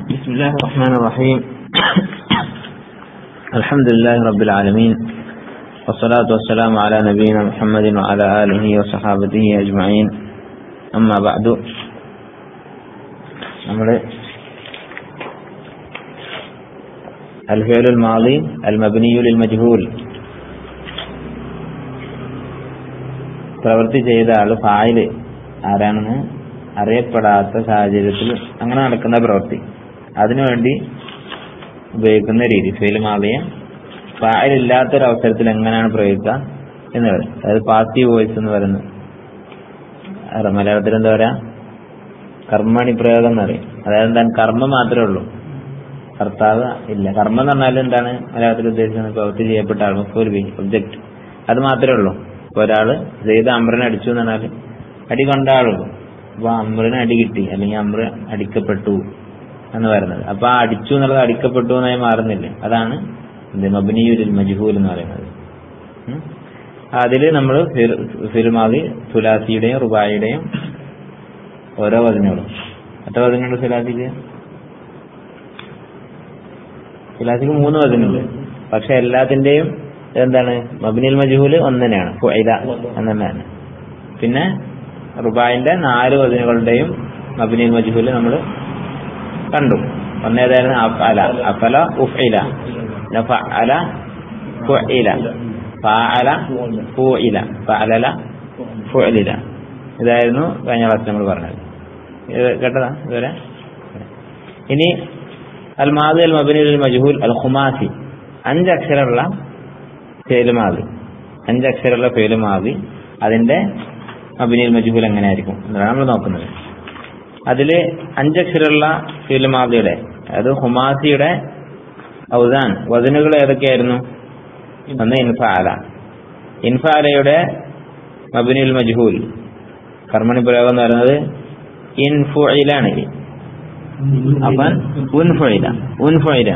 بسم الله الرحمن الرحيم الحمد لله رب العالمين والصلاة والسلام على نبينا محمد وعلى آله وصحابته أجمعين أما بعد നമ്മൾ الفعل الماضي المبني للمجهول പ്രവൃത്തി ചെയ്ത ആള് ഫായില് ആരാണെന്ന് അറിയപ്പെടാത്ത സാഹചര്യത്തിൽ അങ്ങനെ നടക്കുന്ന പ്രവൃത്തി അതിനുവേണ്ടി ഉപയോഗിക്കുന്ന രീതി ഫെയിൽ മാറിയ ഫായിലില്ലാത്തൊരു അവസരത്തിൽ എങ്ങനെയാണ് പ്രയോഗിക്കുക എന്ന് പറയും അതായത് പാസീവ് വോയിസ് എന്ന് പറയുന്നത് അറ- മലയാളത്തിൽ എന്താ പറയാ കർമ്മണി പ്രയോഗം എന്ന് പറയും അതായത് എന്താണ് കർമ്മം മാത്രമേ ഉള്ളൂ കർത്താവ് ഇല്ല കർമ്മം എന്ന് പറഞ്ഞാൽ എന്താണ് മലയാളത്തിൽ ഉദ്ദേശിക്കുന്നത് പ്രവൃത്തി ചെയ്യപ്പെട്ട ആൾ മഫൂൽ ബി ഒബ്ജക്റ്റ് അത് മാത്രമേ ഉള്ളൂ ഇപ്പൊ ഒരാള് ചെയ്ത് അമ്രനെ അടിച്ചു എന്ന് പറഞ്ഞാൽ അടി കൊണ്ട ആളുള്ളൂ അപ്പൊ അമ്രന് അടി കിട്ടി അല്ലെങ്കിൽ അമ്ര അടിക്കപ്പെട്ടു എന്ന് പറയുന്നത് അപ്പൊ ആ അടിച്ചു എന്നുള്ളത് അടിക്കപ്പെട്ടു എന്നായി മാറുന്നില്ലേ അതാണ് എന്ത് മബിനിയുൽ മജ്ഹൂൽ എന്ന് പറയുന്നത് ഉം. അതില് നമ്മൾ ഫിൽമാവി സുലാസിയുടെയും റുബായിയുടെയും ഓരോ വചനങ്ങളും എത്ര വചനമുണ്ട് സുലാസിക്ക് സുലാസിക്ക് മൂന്ന് വചനമുണ്ട് പക്ഷെ എല്ലാത്തിന്റെയും എന്താണ് മബിനിൽ മജ്ഹൂല് ഒന്ന് തന്നെയാണ് ഫുഐല എന്ന് തന്നെയാണ് പിന്നെ റുബായിന്റെ നാല് വചനങ്ങളുടെയും മബിനിൽ മജ്ഹൂല് നമ്മൾ കണ്ടു ഒന്നേതായിരുന്നു അഫല അഫല ഉഫ്ഇല പിന്നെ ഫഅല ഫുഇല ഫഅല ഫുഇല ഫഅലല ഫുഇലില ഇതായിരുന്നു കഴിഞ്ഞ ക്ലാസ് നമ്മൾ പറഞ്ഞത് ഇത് കേട്ടതാ ഇതുവരെ ഇനി അൽ മാദി അൽ മബിനി അൽ മജ്ഹൂൽ അൽ ഖുമാസി അഞ്ച് അക്ഷരമുള്ള ഫേല് മാദി അഞ്ച് അക്ഷരമുള്ള ഫേല് മാദി അതിന്റെ മബിനി അൽ മജ്ഹൂൽ എങ്ങനെയായിരിക്കും എന്നാണ് നമ്മൾ നോക്കുന്നത് അതില് അഞ്ചക്ഷരമുള്ള ഫീൽ മാദിയുടെ അതായത് ഹുമാസിയുടെ ഔദാൻ വചനുകൾ ഏതൊക്കെയായിരുന്നു ഒന്ന് ഇൻഫാല ഇൻഫാലയുടെ മബിനുൽ മജ്ഹൂൽ കർമ്മണി പ്രയോഗം എന്ന് പറയുന്നത് ഇൻഫുയിലാണ് അപ്പൻ ഉൻഫുയില ഉൻഫുയില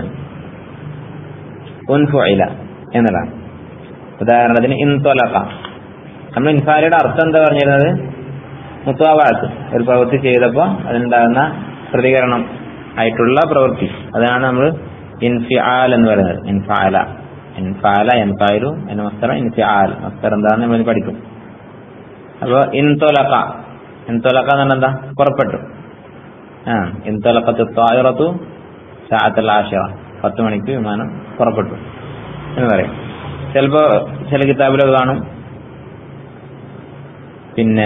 ഉൻഫുയില എന്നതാണ് ഉദാഹരണത്തിന് ഇൻതൊലക നമ്മൾ ഇൻഫാലയുടെ അർത്ഥം എന്താ പറഞ്ഞിരുന്നത് മുത്താവാത്ത് ഒരു പ്രവൃത്തി ചെയ്തപ്പോൾ അതിനുണ്ടാകുന്ന പ്രതികരണം ആയിട്ടുള്ള പ്രവൃത്തി അതാണ് നമ്മൾ ഇൻഫിആൽ എന്ന് പറയുന്നത് ഇൻഫാല ഇൻഫാല എൻഫായലു എന്ന മസ്തറ ഇൻഫിആൽ മസ്തർ എന്താണെന്ന് നമ്മൾ പഠിക്കും അപ്പൊ ഇൻതൊലക ഇൻതൊലക എന്ന് പറഞ്ഞാൽ എന്താ പുറപ്പെട്ടു ആ ഇൻതൊലക്കത്ത് തായിറത്തു സാഅത്തൽ ആഷിറ പത്ത് മണിക്ക് വിമാനം പുറപ്പെട്ടു എന്ന് പറയും ചിലപ്പോ ചില കിതാബിലൊക്കെ കാണും പിന്നെ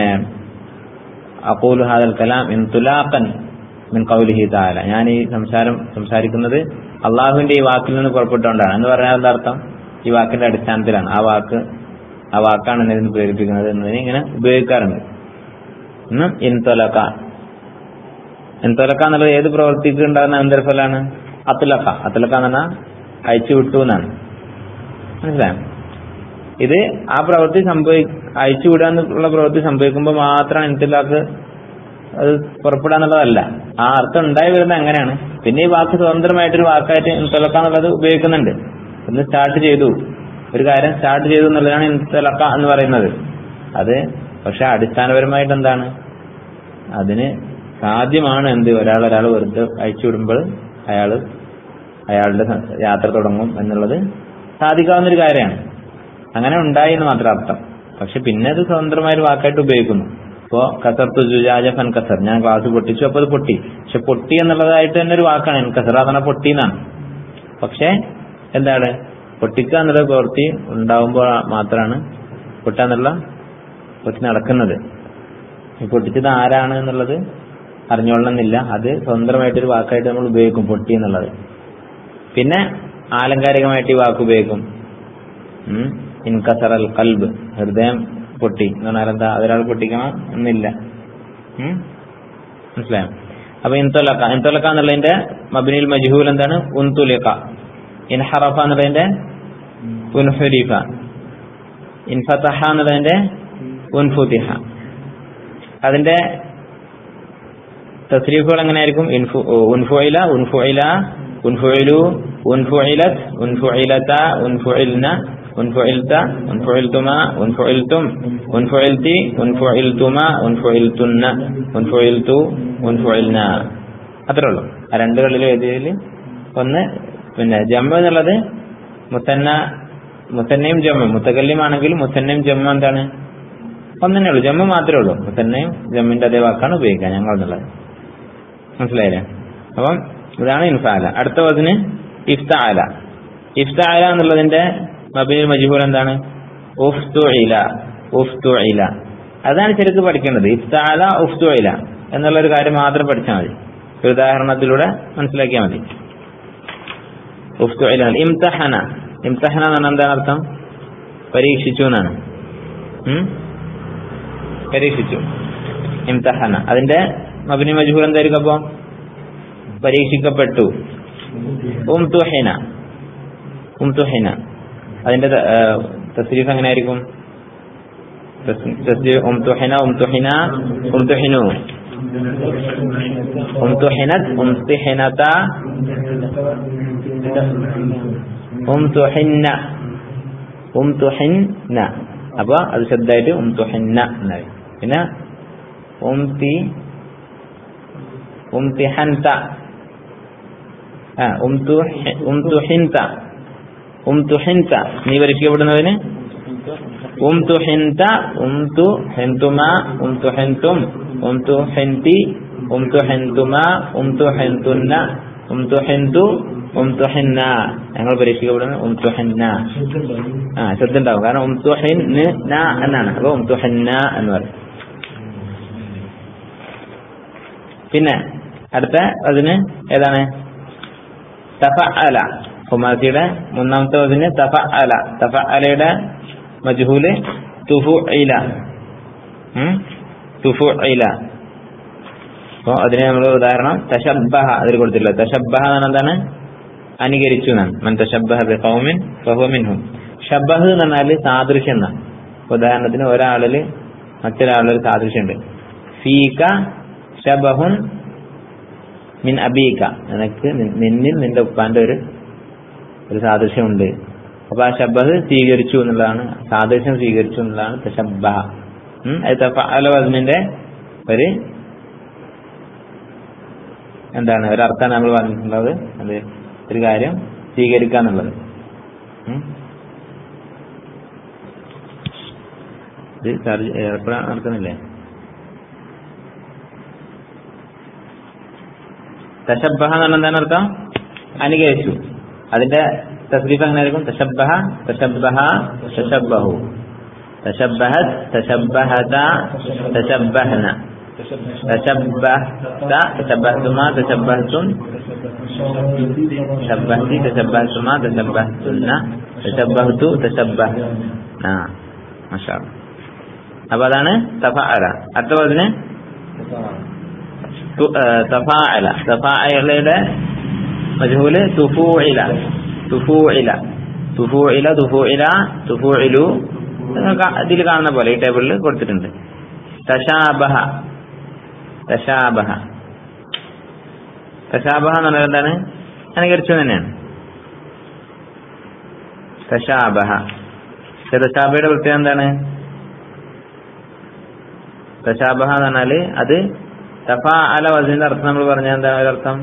അഖൂലു ഹാദൽ കലാം ഇൻതുലാഖൻ മിൻ ഖൗലിഹി തആല ഞാൻ ഈ സംസാരം സംസാരിക്കുന്നത് അള്ളാഹുവിന്റെ ഈ വാക്കിൽ നിന്ന് പുറപ്പെട്ടുകൊണ്ടാണ് എന്ന് പറഞ്ഞാൽ എന്താ അർത്ഥം ഈ വാക്കിന്റെ അടിസ്ഥാനത്തിലാണ് ആ വാക്ക് ആ വാക്കാണ് എന്നെ ഇതിന് പ്രേരിപ്പിക്കുന്നത് എന്നതിന് ഇങ്ങനെ ഉപയോഗിക്കാറുണ്ട് ഇന്ന് ഇൻതൊലക്ക ഇൻതൊലക്ക എന്നുള്ളത് ഏത് പ്രവർത്തിക്ക് ഉണ്ടാകുന്ന അന്തരഫലാണ് അത്തുലക്ക അത്തുലക്ക എന്ന് പറഞ്ഞാൽ അയച്ചു വിട്ടു എന്നാണ് മനസ്സിലായോ ഇത് ആ പ്രവൃത്തി സംഭവി അയച്ചു വിടാന്നുള്ള പ്രവൃത്തി സംഭവിക്കുമ്പോൾ മാത്രം ഇൻതിലാക്ക് അത് പുറപ്പെടാന്നുള്ളതല്ല ആ അർത്ഥം ഉണ്ടായി വരുന്നത് അങ്ങനെയാണ് പിന്നെ ഈ വാക്ക് സ്വതന്ത്രമായിട്ടൊരു വാക്കായിട്ട് ഇൻതലക്ക എന്നുള്ളത് ഉപയോഗിക്കുന്നുണ്ട് ഒന്ന് സ്റ്റാർട്ട് ചെയ്തു ഒരു കാര്യം സ്റ്റാർട്ട് ചെയ്തു എന്നുള്ളതാണ് ഇൻതലക്ക എന്ന് പറയുന്നത് അത് പക്ഷെ അടിസ്ഥാനപരമായിട്ട് എന്താണ് അതിന് സാധ്യമാണ് എന്ത് ഒരാൾ ഒരാൾ വെറുതെ അയച്ചു വിടുമ്പോൾ അയാള് അയാളുടെ സ- യാത്ര തുടങ്ങും എന്നുള്ളത് സാധിക്കാവുന്ന ഒരു കാര്യമാണ് അങ്ങനെ ഉണ്ടായി എന്ന് മാത്രം അർത്ഥം പക്ഷെ പിന്നെ അത് സ്വതന്ത്രമായ ഒരു വാക്കായിട്ട് ഉപയോഗിക്കുന്നു ഇപ്പോ കസർത്തു ജുജാജ ഫൻ കസർ ഞാൻ ഗ്ലാസ് പൊട്ടിച്ചു അപ്പൊ അത് പൊട്ടി പക്ഷെ പൊട്ടി എന്നുള്ളതായിട്ട് തന്നെ ഒരു വാക്കാണ് എൻ കസർ അതാണ് പൊട്ടി എന്നാണ് പക്ഷെ എന്താണ് പൊട്ടിക്കുക എന്നുള്ള പ്രവൃത്തി ഉണ്ടാവുമ്പോൾ മാത്രമാണ് പൊട്ടുക എന്നുള്ള പൊട്ടി നടക്കുന്നത് ഈ പൊട്ടിച്ചത് ആരാണ് എന്നുള്ളത് അറിഞ്ഞോളണമെന്നില്ല അത് സ്വതന്ത്രമായിട്ടൊരു വാക്കായിട്ട് നമ്മൾ ഉപയോഗിക്കും പൊട്ടി എന്നുള്ളത് പിന്നെ ആലങ്കാരികമായിട്ട് ഈ വാക്ക് ഉപയോഗിക്കും ഉം. ഇൻകസറൽ കൽബ് ഹൃദയം പൊട്ടി എന്ന് പറഞ്ഞാൽ എന്താ അതൊരാൾ പൊട്ടിക്കണം എന്നില്ല ഉം. മനസ്സിലായോ അപ്പൊ ഇൻതൊലക്ക ഇൻതൊലക്ക എന്നുള്ളതിന്റെ മബിനിൽ മജ്ഹൂൽ എന്താണ് ഉൻതുലിക്ക ഇൻഹറഫ എന്നുള്ളതിന്റെ ഉൻഹുരിഫ ഇൻഫതഹ എന്നുള്ളതിന്റെ ഉൻഫുതിഹ അതിന്റെ തസ്രീഫുകൾ എങ്ങനെയായിരിക്കും ഇൻഫു ഉൻഫുഇല ഉൻഫുഇല ഉൻഫുഇലു ഉൻഫുഇലത് ഉൻഫുഇലത ഉൻഫുഇൽന ഉൻഫുഇൽത ഉൻഫുഇൽതുമ ഉൻഫുഇൽതും ഉൻഫുഇൽതി ഉൻഫുഇൽതുമ ഉൻഫുഇൽതുന്ന ഉൻഫുഇൽതു ഉൻഫുഇൽന അത്രേ ഉള്ളൂ ആ രണ്ട് കളിലും എഴുതിയതിൽ ഒന്ന് പിന്നെ ജമ്മ എന്നുള്ളത് മുത്തന്ന മുത്തന്നയും ജമ്മ മുത്തകല്യമാണെങ്കിൽ മുത്തന്നയും ജമ്മ എന്താണ് ഒന്നെ ഉള്ളൂ ജമ്മ മാത്രമേ ഉള്ളൂ മുത്തന്നയും ജമ്മിന്റെ അതേ വാക്കാണ് ഉപയോഗിക്കുക ഞങ്ങൾ എന്നുള്ളത് മനസ്സിലായില്ലേ അപ്പം ഇതാണ് ഇൻഫാല അടുത്ത വതിന് ഇഫ്താല ഇഫ്താല എന്നുള്ളതിന്റെ മബിൽ മജിബൂൽ എന്താണ് ഉഫ്തുഇല ഉഫ്തുഇല അതാണ് ശരിക്ക് പഠിക്കേണ്ടത് ഇഫ്താല ഉഫ്തുഇല എന്നുള്ള ഒരു കാര്യം മാത്രം പഠിച്ചാൽ മതി ഒരു ഉദാഹരണത്തിലൂടെ മനസ്സിലാക്കിയാൽ മതി ഉഫ്തുഇല ഇംതഹന ഇംതഹന എന്ന് പറഞ്ഞാൽ എന്താണ് അർത്ഥം പരീക്ഷിച്ചു എന്നാണ് ഉം? പരീക്ഷിച്ചു ഇംതഹന അതിന്റെ മബിനി മജ്ഹൂർ എന്തായിരിക്കും അപ്പൊ പരീക്ഷിക്കപ്പെട്ടു ഉംതുഹിന ഉംതുഹിന അതിന്റെ ത- ഏ, തസ്രീഫ് എങ്ങനെ ആയിരിക്കും തസ്- തസ്രീഫ് ഉംതുഹിന ഉംതുഹിന ഉംതുഹിനു ഉംതുഹിനത് ഉംതിഹിനത ഉംതുഹിന്ന ഉംതുഹിന്ന അപ്പൊ അത് ശബ്ദമായിട്ട് ഉംതുഹിന്ന എന്നായി പിന്നെ ഉംതി ഉംതിഹൻത ആ ഉംതുഹി- ഉംതുഹിൻത ഉംതുഹിൻത നീ പരീക്ഷിക്കപ്പെടുന്നതിന് ഉംതുഹിൻത ഉംതുഹിൻതുമ ഉംതുഹിൻതും ഉംതുഹിൻതി ഉംതുഹിൻതുമ ഉംതുഹിൻതുന്ന ഉംതുഹിൻതു ഉംതുഹിന്ന ഞങ്ങൾ പരീക്ഷിക്കപ്പെടുന്നത് ഉംതുഹിന്ന ആ ശ്രദ്ധ ഉണ്ടാവും കാരണം ഉംതുഹിൻ ന എന്നാണ് അപ്പൊ ഉംതുഹിന്ന എന്ന് പറയും പിന്നെ അടുത്ത അതിന് ഏതാണ് തഫഅല ഹുമാസിയുടെ മൂന്നാമത്തെ അതിന് തഫഅല തഫഅലയുടെ മജ്ഹൂല് തുഫുഇല ഉം? തുഫുഇല അപ്പൊ അതിന് നമ്മൾ ഉദാഹരണം തശബ്ബഹ അതിൽ കൊടുത്തില്ല തശബ്ബഹ എന്ന് പറഞ്ഞാൽ എന്താണ് അനുകരിച്ചു എന്നാണ് മൻ തശബ്ബഹ ബിഖൗമിൻ ഫഹുവ മിൻഹും ഷബ്ബഹ് എന്ന് പറഞ്ഞാൽ സാദൃശ്യം എന്നാണ് ഉദാഹരണത്തിന് ഒരാളില് മറ്റൊരാളിൽ സാദൃശ്യമുണ്ട് ഫീക ഷബഹുൻ മിൻ അബീക നിനക്ക് നി- നിന്നിൽ നിന്റെ ഉപ്പാന്റെ ഒരു ഒരു സാദൃശ്യമുണ്ട് അപ്പൊ ആ ഷബഹ് സ്വീകരിച്ചു എന്നുള്ളതാണ് സാദൃശ്യം സ്വീകരിച്ചു എന്നുള്ളതാണ് തശബ്ബഹ ഉം, അത് തഫഅല വസ്മിന്റെ ഒരു എന്താണ് ഒരർത്ഥം നമ്മൾ പറഞ്ഞിട്ടുള്ളത് അത് ഒരു കാര്യം സ്വീകരിക്കുക എന്നുള്ളത് ഉം. ഇത് ചർച്ച എപ്പോഴാണ് നടക്കുന്നില്ലേ തശബ്ബഹ എന്ന് പറഞ്ഞാൽ എന്താണ് അർത്ഥം അനുകരിച്ചു അതിന്റെ തസ്രീഫ് എങ്ങനെ ആയിരിക്കും തശബ്ബഹ തശബ്ബഹ തശബ്ബഹു തശബ്ബഹത് തശബ്ബഹത തശബ്ബഹന തശബ്ബഹത തശബ്ബഹതുമാ തശബ്ബഹതും തശബ്ബഹതി തശബ്ബഹതുമാ തശബ്ബഹതുന്ന തശബ്ബഹതു തശബ്ബഹ ആ മാഷാ അല്ലാ. അപ്പൊ അതാണ് തഫഅല അടുത്ത പതിന് തഫാഅല തഫാഅലയുടെ മജ്ഹൂല് തുഫൂഇല തുഫൂഇല തുഫൂഇല തുഫൂഇല തുഫൂഇലു നിങ്ങൾക്ക് ഇതിൽ കാണുന്ന പോലെ ഈ ടേബിളിൽ കൊടുത്തിട്ടുണ്ട് തശാബഹ തശാബഹ തശാബഹ എന്ന് പറഞ്ഞാൽ എന്താണ് അനുകരിച്ചു തന്നെയാണ് തശാബഹ പക്ഷെ തശാബയുടെ പ്രത്യേകത എന്താണ് തശാബഹ എന്ന് പറഞ്ഞാല് അത് തഫാ അല വസിന്റെ അർത്ഥം നമ്മൾ പറഞ്ഞ എന്താണ് ഒരർത്ഥം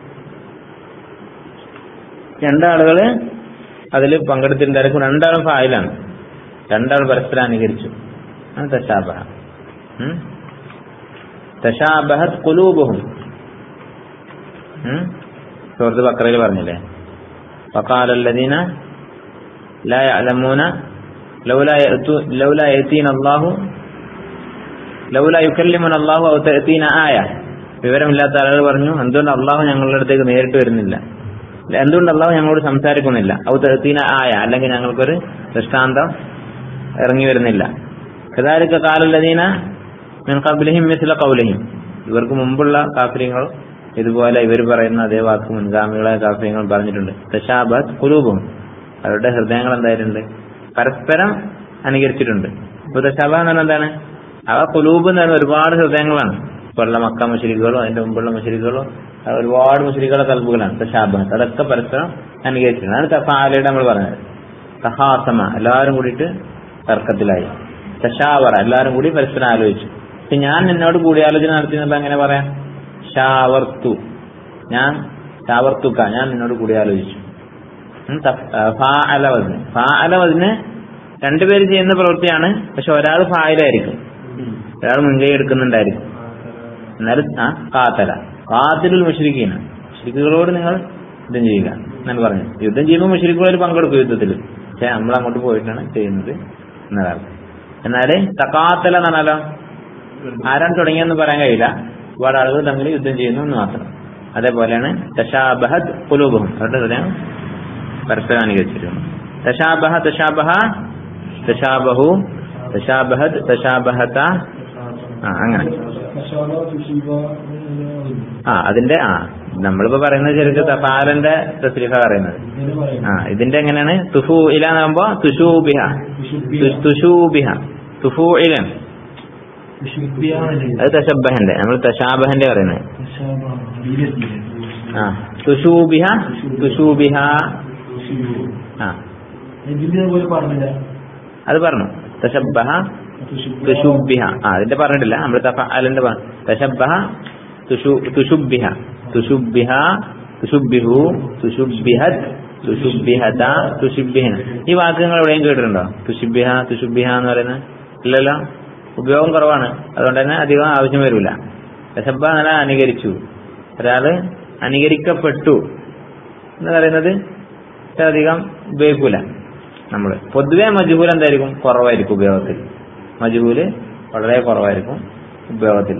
രണ്ടാളുകള് അതിൽ പങ്കെടുത്തിട്ടുണ്ടായിരിക്കും രണ്ടാളും ഫായിലാണ് രണ്ടാൾ പരസ്പരം അനുകരിച്ചു ആണ് തശാബഹ ഉം? തശാബഹത് കുലൂബുഹും ഉം? സുഹൃത്ത് ബക്രയിൽ പറഞ്ഞില്ലേ وقال الذين لا يعلمون لولا يأتو لولا يأتينا الله ലൗല യുക്കല്ലിമുൻ അള്ളാഹു ഔ തഅതീന ആയ വിവരമില്ലാത്ത ആളുകൾ പറഞ്ഞു എന്തുകൊണ്ട് അള്ളാഹു ഞങ്ങളുടെ അടുത്തേക്ക് നേരിട്ട് വരുന്നില്ല എന്തുകൊണ്ട് അള്ളാഹു ഞങ്ങളോട് സംസാരിക്കുന്നില്ല ഔ തഅതീന ആയ അല്ലെങ്കിൽ ഞങ്ങൾക്കൊരു ദൃഷ്ടാന്തം ഇറങ്ങി വരുന്നില്ല കദാലിക കാലല്ലദീന മിൻ ഖബ്ലിഹിം മിസ്ല ഖൗലിഹിം ഇവർക്ക് മുമ്പുള്ള കാഫര്യങ്ങൾ ഇതുപോലെ ഇവർ പറയുന്ന അതേ വാക്ക് മുൻഗാമികളായ കാഫര്യങ്ങൾ പറഞ്ഞിട്ടുണ്ട് തശാബത്ത് കുലൂബും അവരുടെ ഹൃദയങ്ങൾ എന്തായിട്ടുണ്ട് പരസ്പരം അനുകരിച്ചിട്ടുണ്ട് ഇപ്പൊ തശാബ എന്ന് പറഞ്ഞാൽ എന്താണ് അവ കുലൂബ് എന്ന് പറയുന്ന ഒരുപാട് ഹൃദയങ്ങളാണ് ഇപ്പോഴുള്ള മക്ക മുഷരികളോ അതിന്റെ മുമ്പുള്ള മുഷരികളോ അത് ഒരുപാട് മുഷരികളുടെ കൽബുകളാണ് തശാബത്ത് അതൊക്കെ പരസ്പരം അനുകരിച്ചിട്ടുണ്ട് അതാണ് തഫാലയുടെ നമ്മൾ പറഞ്ഞത് തഹാസമ എല്ലാവരും കൂടിയിട്ട് തർക്കത്തിലായി തശാവറ എല്ലാവരും കൂടി പരസ്പരം ആലോചിച്ചു പക്ഷെ ഞാൻ നിന്നോട് കൂടിയാലോചന നടത്തി എന്നുള്ള എങ്ങനെ പറയാം ഷാവർtu ഞാൻ ചാവർത്തുക്ക ഞാൻ നിന്നോട് കൂടി ആലോചിച്ചു ഉം, തഫ്- ആ, ഫാഅല വസ്ന് ഫാഅല വസ്ന് രണ്ടുപേര് ചെയ്യുന്ന പ്രവൃത്തിയാണ് പക്ഷെ ഒരാൾ ഫായിലായിരിക്കും ഒരാൾ മുൻകൈ എടുക്കുന്നുണ്ടായിരിക്കും എന്നാലും ആ കാത്തല കാത്തിലുൽ മുഷരിക്കീന മുഷരിക്കുകളോട് നിങ്ങൾ യുദ്ധം ചെയ്യുക എന്നാണ് പറഞ്ഞത് യുദ്ധം ചെയ്യുമ്പോൾ മുഷരിക്കുകൾ പങ്കെടുക്കും യുദ്ധത്തിൽ പക്ഷെ നമ്മൾ അങ്ങോട്ട് പോയിട്ടാണ് ചെയ്യുന്നത് എന്നതാണ് എന്നാല് തക്കാത്തല എന്ന് പറഞ്ഞാലോ ആരാണ് തുടങ്ങിയെന്ന് പറയാൻ കഴിയില്ല ഒരുപാട് ആളുകൾ തമ്മിൽ യുദ്ധം ചെയ്യുന്നു എന്ന് മാത്രം അതേപോലെയാണ് തഷാബഹദ് കുലൂബഹും അവരുടെ ഹൃദയം പരസ്പരം അനുകരിച്ചിരുന്നു തഷാബഹ തഷാബഹ തഷാബഹു തഷാബഹദ് തഷാബഹത ആ അങ്ങനെ ആ അതിന്റെ ആ നമ്മളിപ്പോ പറയുന്നത് ശരിക്കും തഫാലന്റെ തസ്രീഫ പറയുന്നത് ആ ഇതിന്റെ എങ്ങനെയാണ് തുഫു ഇല എന്നാകുമ്പോ തുഷൂബിഹ തു- തുഷൂബിഹ തുഫു ഇലൻ അത് തശബഹന്റെ നമ്മൾ തശാബഹന്റെ പറയുന്നത് ആ തുഷൂബിഹ തുഷൂബിഹ ആ അത് പറഞ്ഞു തശബഹ തുഷുബിഹ ആ അതിന്റെ പറഞ്ഞിട്ടില്ല നമ്മൾ തഫഅലിന്റെ പറഞ്ഞു തശബഹ തുഷു തുഷുബിഹ തുഷുബിഹ തുഷുബിഹു തുഷുബിഹത് തുഷുബിഹത തുഷുബിഹന ഈ വാക്ക് നിങ്ങൾ എവിടെയും കേട്ടിട്ടുണ്ടോ തുഷുബിഹ തുഷുബിഹ എന്ന് പറയുന്നത് ഇല്ലല്ലോ ഉപയോഗം കുറവാണ് അതുകൊണ്ട് തന്നെ അധികം ആവശ്യം വരില്ല തശബ നല്ല അനുകരിച്ചു ഒരാള് അനുകരിക്കപ്പെട്ടു എന്ന് പറയുന്നത് അധികം ഉപയോഗിക്കൂല നമ്മള് പൊതുവെ മജുഹൂൽ എന്തായിരിക്കും കുറവായിരിക്കും ഉപയോഗത്തിൽ മജുഹൂല് വളരെ കുറവായിരിക്കും ഉപയോഗത്തിൽ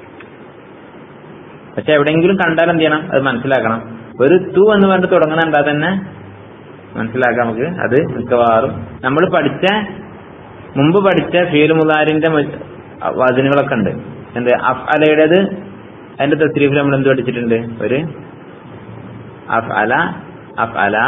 പക്ഷെ എവിടെയെങ്കിലും കണ്ടാൽ എന്ത് ചെയ്യണം അത് മനസ്സിലാക്കണം ഒരു തു എന്ന് പറഞ്ഞിട്ട് തുടങ്ങുന്ന കണ്ടാൽ തന്നെ മനസ്സിലാക്കാം നമുക്ക് അത് മിക്കവാറും നമ്മൾ പഠിച്ച മുമ്പ് പഠിച്ച ഫീൽ മുതാരിന്റെ വചനങ്ങളൊക്കെ ഉണ്ട് എന്ത് അഫ് അലയുടേത് അതിന്റെ തസ്രീഫിൽ നമ്മൾ എന്ത് പഠിച്ചിട്ടുണ്ട് ഒരു അഫ് അല അഫ് അല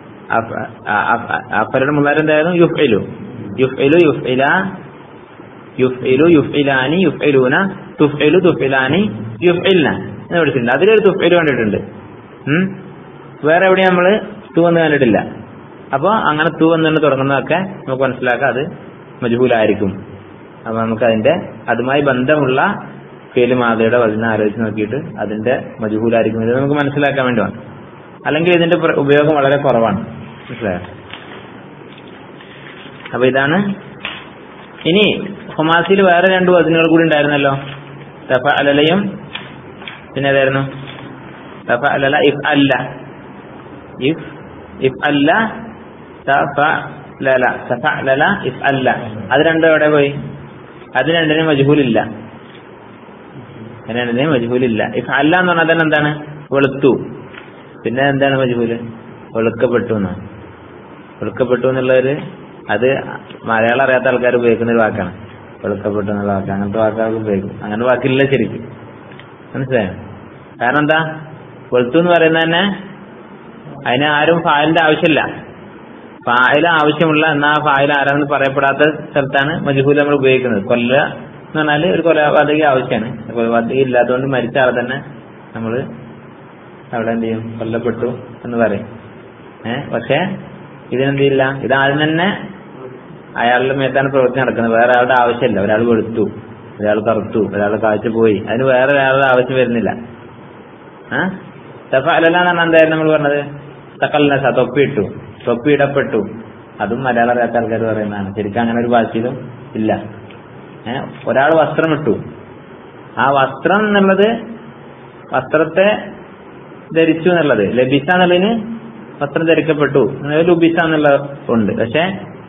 അഫലയുടെ മുതാരം എന്തായിരുന്നു യുഫ് എലു യുഫ് എലു യുഫ് ഇല യുഫ് എലു യുഫ് ഇലാനി യുഫ് എലൂന തുഫ് എലു തുഫ് ഇലാനി യുഫ് ഇൽന എന്ന് പഠിച്ചിട്ടുണ്ട് അതിലൊരു തുഫ് എലു കണ്ടിട്ടുണ്ട് ഉം. വേറെ എവിടെയും നമ്മള് തു എന്ന് കണ്ടിട്ടില്ല അപ്പൊ അങ്ങനെ തു എന്ന് തുടങ്ങുന്നതൊക്കെ നമുക്ക് മനസ്സിലാക്കാം അത് മജുഹൂലായിരിക്കും അപ്പൊ നമുക്ക് അതിന്റെ അതുമായി ബന്ധമുള്ള ഫേല് മാതയുടെ വചന ആലോചിച്ച് നോക്കിയിട്ട് അതിന്റെ മജുഹൂലായിരിക്കും ഇത് നമുക്ക് മനസ്സിലാക്കാൻ വേണ്ടി വേണം അല്ലെങ്കിൽ ഇതിന്റെ പ്ര- ഉപയോഗം വളരെ കുറവാണ് മനസ്സിലായോ അപ്പൊ ഇതാണ് ഇനി ഹുമാസിൽ വേറെ രണ്ട് വചനങ്ങൾ കൂടി ഉണ്ടായിരുന്നല്ലോ തഫ അലലയും പിന്നെ ഏതായിരുന്നു തഫ അലല ഇഫ് അല്ല ഇഫ് ഇഫ് അല്ല തഫ ലല തഫ ലല ഇഫ് അല്ല അത് രണ്ടും എവിടെ പോയി അത് രണ്ടിനും മജുഹൂലില്ല അതിന് രണ്ടിനും മജുഹൂലില്ല ഇഫ് അല്ല എന്ന് പറഞ്ഞാൽ തന്നെ എന്താണ് വെളുത്തു പിന്നെ എന്താണ് മജുഹൂല് വെളുക്കപ്പെട്ടു എന്നാണ് വെളുക്കപ്പെട്ടു എന്നുള്ളൊരു അത് മലയാളം അറിയാത്ത ആൾക്കാർ ഉപയോഗിക്കുന്ന ഒരു വാക്കാണ് വെളുക്കപ്പെട്ടു എന്നുള്ള വാക്ക് അങ്ങനത്തെ വാക്കുകൾ ഉപയോഗിക്കും അങ്ങനെ വാക്കില്ല ശരിക്കും മനസ്സിലായോ കാരണം എന്താ വെളുത്തു എന്ന് പറയുന്നത് തന്നെ അതിന് ആരും ഫായിലിന്റെ ആവശ്യമില്ല ഫായിൽ ആവശ്യമുള്ള എന്നാ ഫായിൽ ആരാണെന്ന് പറയപ്പെടാത്ത സ്ഥലത്താണ് മജുഹൂൽ നമ്മൾ ഉപയോഗിക്കുന്നത് കൊല്ല എന്ന് പറഞ്ഞാൽ ഒരു കൊലപാതക ആവശ്യമാണ് കൊലപാതക ഇല്ലാത്തതുകൊണ്ട് മരിച്ച ആളെ തന്നെ നമ്മൾ അവിടെ എന്ത് ചെയ്യും കൊല്ലപ്പെട്ടു എന്ന് പറയും ഏഹ് പക്ഷെ ഇതിനെന്ത് ചെയ്യില്ല ഇത് ആദ്യം തന്നെ അയാളുടെ മേത്താണ് പ്രവൃത്തി നടക്കുന്നത് വേറെ ആളുടെ ആവശ്യമില്ല ഒരാൾ വെളുത്തു ഒരാൾ കറുത്തു ഒരാൾ കാഴ്ച പോയി അതിന് വേറെ ഒരാളുടെ ആവശ്യം വരുന്നില്ല ആ തഫ അലല്ല എന്നാണ് എന്തായാലും നമ്മൾ പറഞ്ഞത് തക്കൽനസ തൊപ്പിയിട്ടു തൊപ്പിയിടപ്പെട്ടു അതും മലയാളം അറിയാത്ത ആൾക്കാർ പറയുന്നതാണ് ശരിക്കും അങ്ങനെ ഒരു ഭാഷയിലും ഇല്ല ഏഹ് ഒരാൾ വസ്ത്രം ഇട്ടു ആ വസ്ത്രം എന്നുള്ളത് വസ്ത്രത്തെ ധരിച്ചു എന്നുള്ളത് ലഭിച്ച എന്നുള്ളതിന് വസ്ത്രം ധരിക്കപ്പെട്ടു എന്നുള്ളത് ലുബിച്ച എന്നുള്ള ഉണ്ട് പക്ഷെ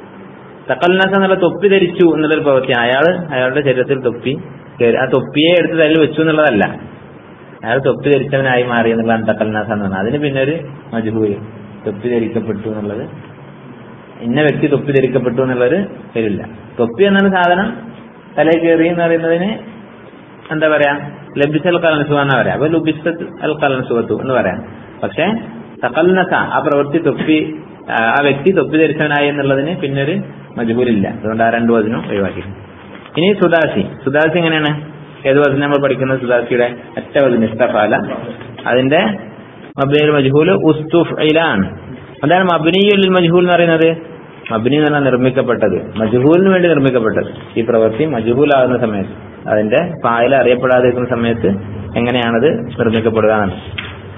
തക്കൽനസ എന്നുള്ള തൊപ്പി ധരിച്ചു എന്നുള്ളൊരു പ്രവൃത്തി അയാൾ അയാളുടെ ശരീരത്തിൽ തൊപ്പി കേറി- ആ തൊപ്പിയെ എടുത്ത് തല്ലിൽ വെച്ചു എന്നുള്ളതല്ല അയാൾ തൊപ്പി ധരിച്ചവനായി മാറി എന്നുള്ളതാണ് തക്കൽനാസ എന്ന് പറഞ്ഞത് അതിന് പിന്നെ ഒരു മജുഹൂര് തൊപ്പി ധരിക്കപ്പെട്ടു എന്നുള്ളത് ഇന്ന വ്യക്തി തൊപ്പി ധരിക്കപ്പെട്ടു എന്നുള്ളൊരു പേരില്ല തൊപ്പി എന്നാണ് സാധനം തലയിൽ കയറി എന്ന് പറയുന്നതിന് എന്താ പറയാ ലഭിച്ച കലൻസുഖ എന്നാ പറയാ അപ്പൊ ലുബിസ അൽ കലൻസുഖത്തു എന്ന് പറയാം പക്ഷെ തക്കൽനസ ആ പ്രവൃത്തി തൊപ്പി ആ ആ വ്യക്തി തൊപ്പി ധരിച്ചവനായി എന്നുള്ളതിന് പിന്നെ ഒരു മജുഹൂലില്ല അതുകൊണ്ട് ആ രണ്ട് വചനം ഒഴിവാക്കി ഇനി സുദാസി സുദാസി എങ്ങനെയാണ് ഏത് വചനം നമ്മൾ പഠിക്കുന്നത് സുദാസിയുടെ ഒറ്റ വചനം ഇസ്തഫാല അതിന്റെ മബ്നിയുൽ മജ്ഹൂൽ ഉസ്തുഫ്ഇലാണ് അതാണ് മബ്നിയുൽ മജ്ഹൂൽ എന്ന് പറയുന്നത് മബ്നി എന്ന് പറഞ്ഞാൽ നിർമ്മിക്കപ്പെട്ടത് മജ്ഹൂലിന് വേണ്ടി നിർമ്മിക്കപ്പെട്ടത് ഈ പ്രവൃത്തി മജ്ഹൂൽ ആകുന്ന സമയത്ത് അതിന്റെ ഫായിൽ അറിയപ്പെടാതിരിക്കുന്ന സമയത്ത് എങ്ങനെയാണത് നിർമ്മിക്കപ്പെടുക എന്നാണ്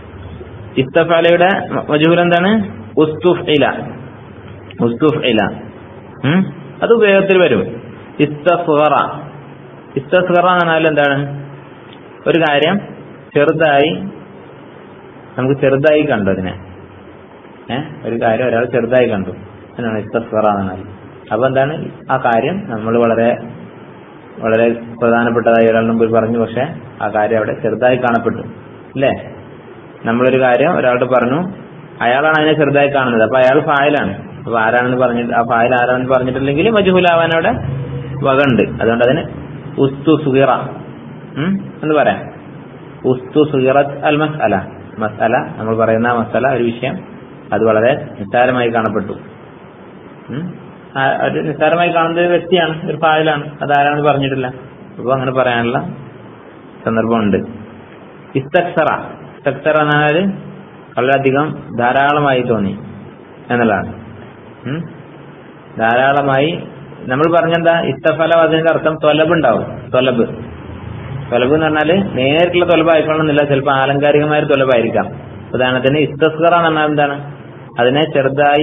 ഇസ്തഫാലയുടെ മജുഹുൽ എന്താണ് ഉസ്തുഫ് ഇല ഉസ്തുഫ് ഇല ഉം? അത് ഉപയോഗത്തിൽ വരും ഇസ്തഫറ ഇസ്തഫറ എന്ന് പറഞ്ഞാൽ എന്താണ് ഒരു കാര്യം ചെറുതായി നമുക്ക് ചെറുതായി കണ്ടു അതിനെ ഏഹ് ഒരു കാര്യം ഒരാൾ ചെറുതായി കണ്ടു എന്നാണ് ഇസ്തഫറ എന്ന് പറഞ്ഞാൽ അപ്പൊ എന്താണ് ആ കാര്യം നമ്മൾ വളരെ വളരെ പ്രധാനപ്പെട്ടതായി ഒരാളുടെ മുമ്പിൽ പറഞ്ഞു പക്ഷെ ആ കാര്യം അവിടെ ചെറുതായി കാണപ്പെട്ടു അല്ലേ നമ്മളൊരു കാര്യം ഒരാളോട് പറഞ്ഞു അയാളാണ് അതിനെ ചെറുതായി കാണുന്നത് അപ്പൊ അയാൾ ഫായിലാണ് അപ്പൊ ആരാണെന്ന് പറഞ്ഞിട്ട് ആ ഫായിൽ ആരാണെന്ന് പറഞ്ഞിട്ടില്ലെങ്കിൽ മജുഹുലാവാൻ അവിടെ വക ഉണ്ട് അതുകൊണ്ട് അതിന് ഉസ്തു സുഹിറ ഉം? എന്ന് പറയാം ഉസ്തു സുഹിറത്ത് അൽ മസ്അല മസ്അല നമ്മൾ പറയുന്ന ആ മസ്അല ഒരു വിഷയം അത് വളരെ നിസ്സാരമായി കാണപ്പെട്ടു ഉം? ആ, ഒരു നിസ്സാരമായി കാണുന്ന ഒരു വ്യക്തിയാണ് ഒരു ഫായിലാണ് അത് ആരാണെന്ന് പറഞ്ഞിട്ടില്ല അപ്പൊ അങ്ങനെ പറയാനുള്ള സന്ദർഭമുണ്ട് ഇസ്തക്സറ ഇസ്തക്സറ എന്ന് പറഞ്ഞാല് വളരെയധികം ധാരാളമായി തോന്നി എന്നുള്ളതാണ് ഉം? ധാരാളമായി നമ്മൾ പറഞ്ഞെന്താ ഇസ്തഫല അതിന്റെ അർത്ഥം തൊലബ് ഉണ്ടാവും തൊലബ് തൊലബ് എന്ന് പറഞ്ഞാല് നേരിട്ടുള്ള തൊലബ് ആയിക്കൊള്ളുന്നില്ല ചിലപ്പോൾ ആലങ്കാരികമായ ഒരു തൊലബായിരിക്കാം ഉദാഹരണത്തിന് ഇസ്തസ്കറ എന്ന് പറഞ്ഞാൽ എന്താണ് അതിനെ ചെറുതായി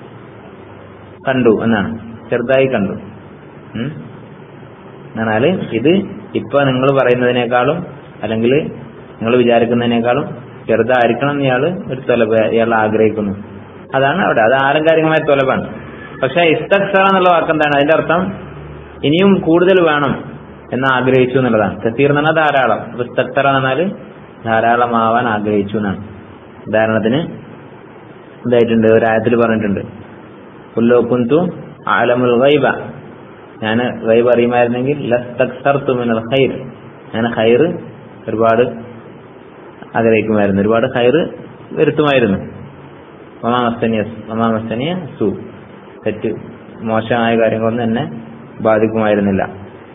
കണ്ടു എന്നാണ് ചെറുതായി കണ്ടു ഉം? എന്നാല് ഇത് ഇപ്പൊ നിങ്ങൾ പറയുന്നതിനേക്കാളും അല്ലെങ്കിൽ നിങ്ങൾ വിചാരിക്കുന്നതിനേക്കാളും ചെറുതായിരിക്കണം എന്ന് ഇയാള് ഒരു തൊലബ് ഇയാൾ ആഗ്രഹിക്കുന്നു അതാണ് അവിടെ അത് ആലങ്കാരികമായ തൊലബാണ് പക്ഷെ ഇസ്തക്സറ എന്നുള്ള വാക്ക് എന്താണ് അതിന്റെ അർത്ഥം ഇനിയും കൂടുതൽ വേണം എന്ന് ആഗ്രഹിച്ചു എന്നുള്ളതാണ് കസീർ എന്ന് പറഞ്ഞാൽ ധാരാളം അപ്പൊ ഇസ്തക്സറ എന്ന് പറഞ്ഞാല് ധാരാളമാവാൻ ആഗ്രഹിച്ചു എന്നാണ് ഉദാഹരണത്തിന് ഇതായിട്ടുണ്ട് ഒരു ആയത്തിൽ പറഞ്ഞിട്ടുണ്ട് കുല്ലോ കുന്തു ആലമുൽ ഗൈബ ഞാൻ ഗൈബ് അറിയുമായിരുന്നെങ്കിൽ ലസ്തക്സർതു മിനൽ ഖൈർ ഞാൻ ഖൈർ ഒരുപാട് ആഗ്രഹിക്കുമായിരുന്നു ഒരുപാട് ഖൈർ വരുത്തുമായിരുന്നു മമാമസ്തനിയ മമാമസ്തനിയ സു തെറ്റ് മോശമായ കാര്യങ്ങളൊന്നും എന്നെ ബാധിക്കുമായിരുന്നില്ല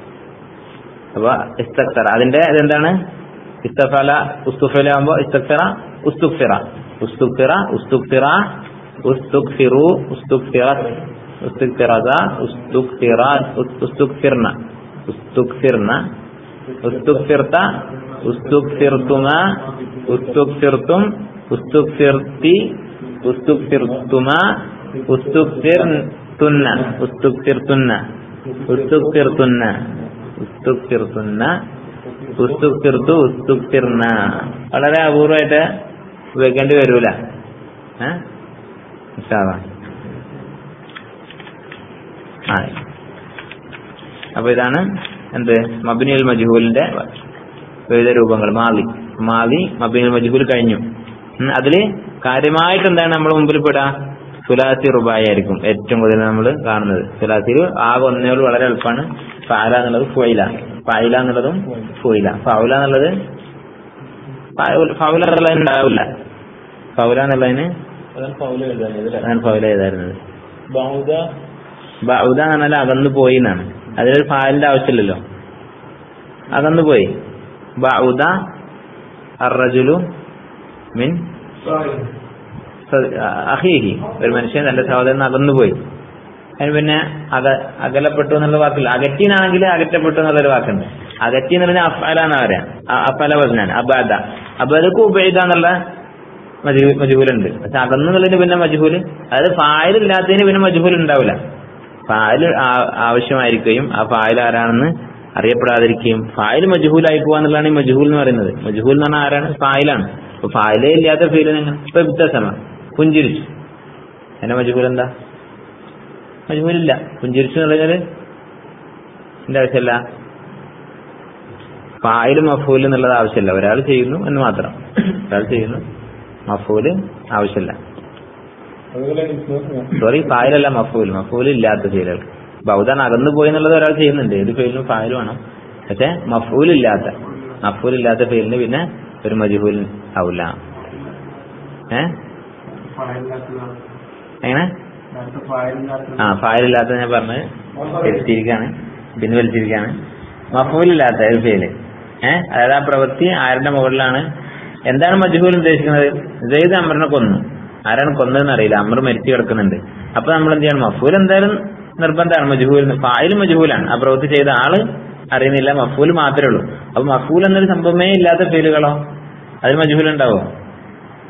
അപ്പൊ ഇസ്തക്സറ അതിന്റെ ഇതെന്താണ് ഇസ്തഫല ഉസ്തുഫലാകുമ്പോ ഇസ്തക്സറ ഉസ്തുഫിറ ഉസ്തുഫിറ ഉസ്തുഫിറ ഉസ്തുഫിറു ഉസ്തുഫിറ ഉസ്തുഫിറത ഉസ്തുഫിറ ഉസ്തുഫിർന ഉസ്തുഫിർന ഉസ്തുഫിർത്ത ഉസ്തുഫിർത്തുമ ഉസ്തുഫിർത്തും ഉസ്തുഫിർത്തി ഉസ്തുഫിർത്തുമ ഉസ്തുഫിർത്തുന്ന ഉസ്തുഫിർത്തുന്ന ഉസ്തുഫിർത്തുന്ന ഉസ്തുഫിർത്തുന്ന ഉസ്തുഫിർത്തു ഉസ്തുഫിർന വളരെ അപൂർവമായിട്ട് ഉപയോഗിക്കേണ്ടി വരൂല ഏഹ് ഇൻഷാല്ലാ. ആ അപ്പൊ ഇതാണ് എന്ത് മബിനുൽ മജ്ഹൂലിന്റെ വിവിധ രൂപങ്ങൾ മാലി മാലി മബിനുൽ മജ്ഹൂൽ കഴിഞ്ഞു ഉം, അതില് കാര്യമായിട്ട് എന്താണ് നമ്മൾ മുമ്പിൽ പെടാ സുലാസി റുബായി ആയിരിക്കും ഏറ്റവും കൂടുതൽ നമ്മൾ കാണുന്നത് സുലാസിയിൽ ആകെ ഒന്നേൾ വളരെ എളുപ്പമാണ് ഫാല എന്നുള്ളത് ഫുയില ഫായില എന്നുള്ളതും ഫുയില ഫൗല എന്നുള്ളത് ഫൗല- ഫൗല എന്നുള്ളതിന് ഉണ്ടാവില്ല ഫൗല എന്നുള്ളതിന് അതാണ് പൗല എഴുതാനത് അല്ലേ അതാണ് ഫൗല ചെയ്തായിരുന്നത് ബഹുദ ബൗദ എന്ന് പറഞ്ഞാൽ അകന്നു പോയി എന്നാണ് അതിലൊരു ഫാലിന്റെ ആവശ്യമില്ലല്ലോ അകന്നു പോയി ബൗദ അറജുലു മിൻ സ- അഹീഹി ഒരു മനുഷ്യൻ തന്റെ സഹോദരൻ അകന്നു പോയി അതിന് പിന്നെ അക അകലപ്പെട്ടു എന്നുള്ള വാക്കില്ല അകറ്റീനാണെങ്കിൽ അകറ്റപ്പെട്ടു എന്നുള്ളൊരു വാക്കുണ്ട് അകറ്റി എന്ന് പറഞ്ഞാൽ അഫല എന്നാ പറയാ അ- അഫല വസനാണ് അബാദ അബദക്ക് ഉപയോഗിത എന്നുള്ള മജു- മജുഹൂലുണ്ട് പക്ഷെ അകന്നു എന്നുള്ളതിന് പിന്നെ മജുഹൂല് അതായത് ഫായിലില്ലാത്തതിന് പിന്നെ മജുഹൂൽ ഉണ്ടാവില്ല ഫായിൽ ആ- ആവശ്യമായിരിക്കുകയും ആ ഫായിൽ ആരാണെന്ന് അറിയപ്പെടാതിരിക്കുകയും ഫായിൽ മജുഹൂലായി പോവാന്നുള്ളതാണ് ഈ മജുഹൂൽ എന്ന് പറയുന്നത് മജുഹൂൽ എന്ന് പറഞ്ഞാൽ ആരാണ് ഫായിലാണ് അപ്പൊ ഫായിലേ ഇല്ലാത്ത ഫീലിന് എങ്ങനെ ഇപ്പൊ വ്യത്യാസമ പുഞ്ചിരിച്ചു എന്നെ മജുഹൂൽ എന്താ മജുഹൂലില്ല പുഞ്ചിരിച്ചു എന്നുള്ളത് എന്റെ ആവശ്യമല്ല ഫായിലും മഫൂൽ എന്നുള്ളത് ആവശ്യമില്ല ഒരാൾ ചെയ്യുന്നു എന്ന് മാത്രം ഒരാൾ ചെയ്യുന്നു മഫൂല് ആവശ്യമില്ല അതുപോലെ സോറി ഫായിലല്ല മഫൂൽ മഫൂൽ ഇല്ലാത്ത ഫീലുകൾ ബൗദ്ധാൻ അകന്നു പോയി എന്നുള്ളത് ഒരാൾ ചെയ്യുന്നുണ്ട് ഏത് ഫീലിനും ഫായിൽ വേണം പക്ഷെ മഫൂൽ ഇല്ലാത്ത മഫൂൽ ഇല്ലാത്ത ഫീലിന് പിന്നെ ഒരു മജുഹൂൽ ആവില്ല ഏ എങ്ങനെ ആ ഫായിൽ ഇല്ലാത്ത ഞാൻ പറഞ്ഞ് വലിച്ചിരിക്കാണ് പിന്നെ വലിച്ചിരിക്കാണ് മഫൂൽ ഇല്ലാത്ത ഒരു ഫീല് ഏഹ് അതായത് ആ പ്രവൃത്തി ആരുടെ മുകളിലാണ് എന്താണ് മജുഹൂൽ ഉദ്ദേശിക്കുന്നത് ജയ്ദ് അമറിനെ കൊന്നു ആരാണ് കൊന്നതെന്ന് അറിയില്ല അമർ മരിച്ചു കിടക്കുന്നുണ്ട് അപ്പൊ നമ്മൾ എന്ത് ചെയ്യണം മഫൂൽ എന്തായാലും നിർബന്ധമാണ് മജുഹൂൽ ഫായിൽ മജുഹൂലാണ് ആ പ്രവൃത്തി ചെയ്ത ആള് അറിയുന്നില്ല മഫൂൽ മാത്രമേ ഉള്ളൂ അപ്പൊ മഫൂൽ എന്നൊരു സംഭവമേ ഇല്ലാത്ത ഫീലുകളോ അതിൽ മജുഹൂൽ ഉണ്ടാവോ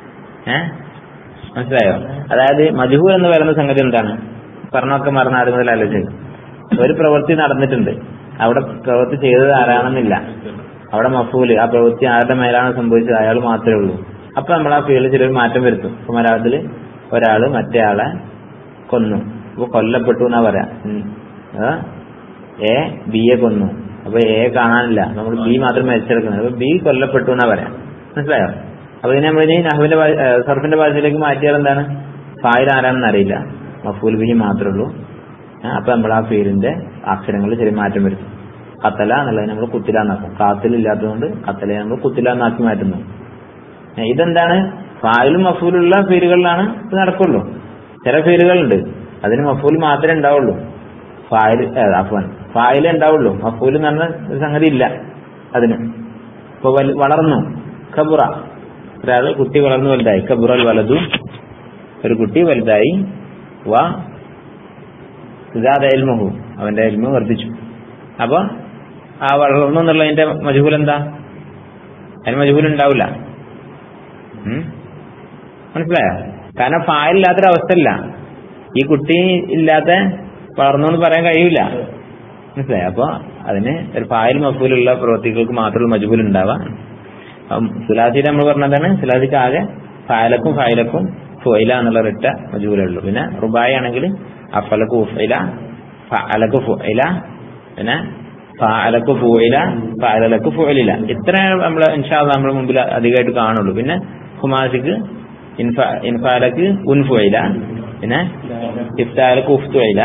ഏ മനസ്സിലായോ അതായത് മജുഹൂൽ എന്ന് പറയുന്ന സംഗതി എന്താണ് പറഞ്ഞൊക്കെ മറന്ന ആദ്യം മുതൽ ആലോചിച്ചു ഒരു പ്രവൃത്തി നടന്നിട്ടുണ്ട് അവിടെ പ്രവൃത്തി ചെയ്തത് ആരാണെന്നില്ല അവിടെ മഫൂല് ആ പ്രവൃത്തി ആരുടെ മേലാണ് സംഭവിച്ചത് അയാൾ മാത്രമേ ഉള്ളൂ അപ്പൊ നമ്മൾ ആ ഫീൽഡിൽ ചെറിയൊരു മാറ്റം വരുത്തും ഇപ്പൊ മലയാളത്തില് ഒരാള് മറ്റേ ആളെ കൊന്നു അപ്പൊ കൊല്ലപ്പെട്ടു എന്നാ പറയാ ഉം. ആ, എ ബിയെ കൊന്നു അപ്പൊ എ കാണാനില്ല നമ്മൾ ബി മാത്രം മരിച്ചെടുക്കുന്നത് അപ്പൊ ബി കൊല്ലപ്പെട്ടു എന്നാ പറയാം മനസ്സിലായോ അപ്പൊ ഇതിനെ നമ്മൾ ഇനി നഹുവിന്റെ ഭാ- ഏ, സർഫിന്റെ ഭാഷയിലേക്ക് മാറ്റിയാൽ എന്താണ് ഫായിൽ ആരാണെന്ന് അറിയില്ല മഫൂൽ ബി മാത്രമേ ഉള്ളൂ ആ, അപ്പൊ നമ്മൾ ആ പേരിന്റെ അക്ഷരങ്ങളിൽ ചെറിയ മാറ്റം വരുത്തും കത്തല എന്നുള്ളത് നമ്മൾ കുത്തില എന്നാക്കും കാത്തിൽ ഇല്ലാത്തതുകൊണ്ട് കത്തലയെ നമ്മൾ കുത്തില എന്നാക്കി മാറ്റുന്നു ഏ, ഇതെന്താണ് ഫായിലും മഫൂലുള്ള പേരുകളിലാണ് ഇത് നടക്കുള്ളൂ ചില പേരുകളുണ്ട് അതിന് മഫൂൽ മാത്രമേ ഉണ്ടാവുള്ളൂ ഫായിൽ അഫ്വാൻ ഫായിലേ ഉണ്ടാവുള്ളൂ മഫൂൽ എന്ന് പറഞ്ഞ ഒരു സംഗതി ഇല്ല അതിന് ഇപ്പൊ വലു- വളർന്നു കബുറ ഒരാള് കുട്ടി വളർന്നു വലുതായി കബുറൽ വലതു ഒരു കുട്ടി വലുതായി വാ ഇതാദ എൽമഹു അവന്റെ എൽമ വർദ്ധിച്ചു അപ്പൊ ആ വളർന്നു എന്നുള്ളതിന്റെ മജുഹുൽ എന്താ അതിന് മജുഹുൽ ഉണ്ടാവില്ല ഉം? മനസ്സിലായോ കാരണം ഫായിലില്ലാത്തൊരവസ്ഥയില്ല ഈ കുട്ടി ഇല്ലാത്ത വളർന്നു എന്ന് പറയാൻ കഴിയൂല മനസ്സിലായോ അപ്പൊ അതിന് ഒരു ഫായിൽ മഫൂലുള്ള പ്രവൃത്തികൾക്ക് മാത്രമേ മജുബുൽ ഉണ്ടാവുക സുലാസിയിൽ നമ്മൾ പറഞ്ഞതാണ് സുലാസിക്ക് ആകെ ഫായലക്കും ഫായിലക്കും ഫുയില എന്നുള്ള ഒരൊറ്റ മജുബുലേ ഉള്ളൂ പിന്നെ റുബായി ആണെങ്കിൽ അഫലക്ക് ഉഫയില ഫഅലക്ക് ഫുയില പിന്നെ ഫഅലക്ക് ഫുയില ഫഅലക്ക് ഫുയിലില്ല ഇത്ര നമ്മൾ ഇൻഷാല്ല നമ്മൾ മുമ്പിൽ അധികമായിട്ട് കാണുള്ളൂ പിന്നെ ഹുമാസിക്ക് ഇൻഫ ഇൻഫാലക്ക് ഉൻഫുയില പിന്നെ ഇഫ്താലക്ക് ഉഫ്തുയില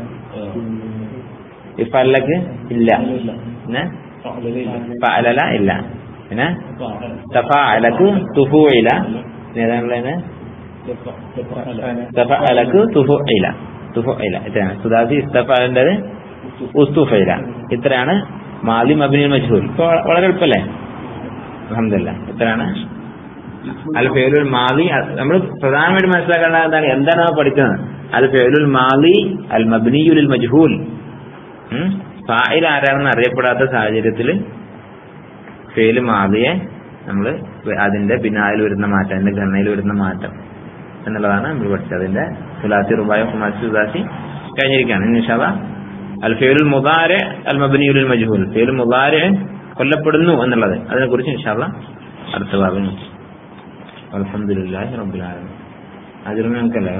ഇഫല്ലക്ക് ഇല്ല പിന്നെ ഫഅലല ഇല്ല പിന്നെ തഫഅലക്ക് തുഫുയില ഏതാണുള്ളത് തഫഅലക്ക് തുഫുയില തുഫുയില ഇത്രയാണ് സുദാസി ഇസ്തഫഅലിൻ്റെത് ഉസ്തുഫയില ഇത്രയാണ് മാലി മബിനി മജ്ഹൂൽ ഇപ്പൊ വളരെ എളുപ്പല്ലേ അലഹമില്ല ഇത്രയാണ് അൽ ഫേലുൽ മാലി നമ്മൾ പ്രധാനമായിട്ട് മനസ്സിലാക്കേണ്ടത് എന്താണ് എന്താണ് നമ്മൾ പഠിക്കുന്നത് അൽ ഫേലുൽ മാലി അൽ മബ്നിയുൽ മജ്ഹൂൽ ഫായിൽ ആരാണെന്ന് അറിയപ്പെടാത്ത സാഹചര്യത്തിൽ ഫേല് മാലിയെ നമ്മൾ അതിന്റെ പിന്നാലിൽ വരുന്ന മാറ്റം അതിന്റെ ഘടനയിൽ വരുന്ന മാറ്റം എന്നുള്ളതാണ് നമ്മൾ പഠിച്ചത് അതിന്റെ സുലാത്തി റുബായ ഹുമാസി സുദാസി കഴിഞ്ഞിരിക്കുകയാണ് ഇൻഷാദ അൽ ഫേലുൽ മുദാരെ അൽ മബ്നിയുൽ മജ്ഹൂൽ ഫേലുൽ മുദാരെ കൊല്ലപ്പെടുന്നു എന്നുള്ളത് അതിനെ കുറിച്ച് ഇൻഷാല്ല അടുത്ത ഭാഗം അലഹമുല്ലാ റബ്ബുലാലമീൻ അജുറമേ നമുക്കല്ലേ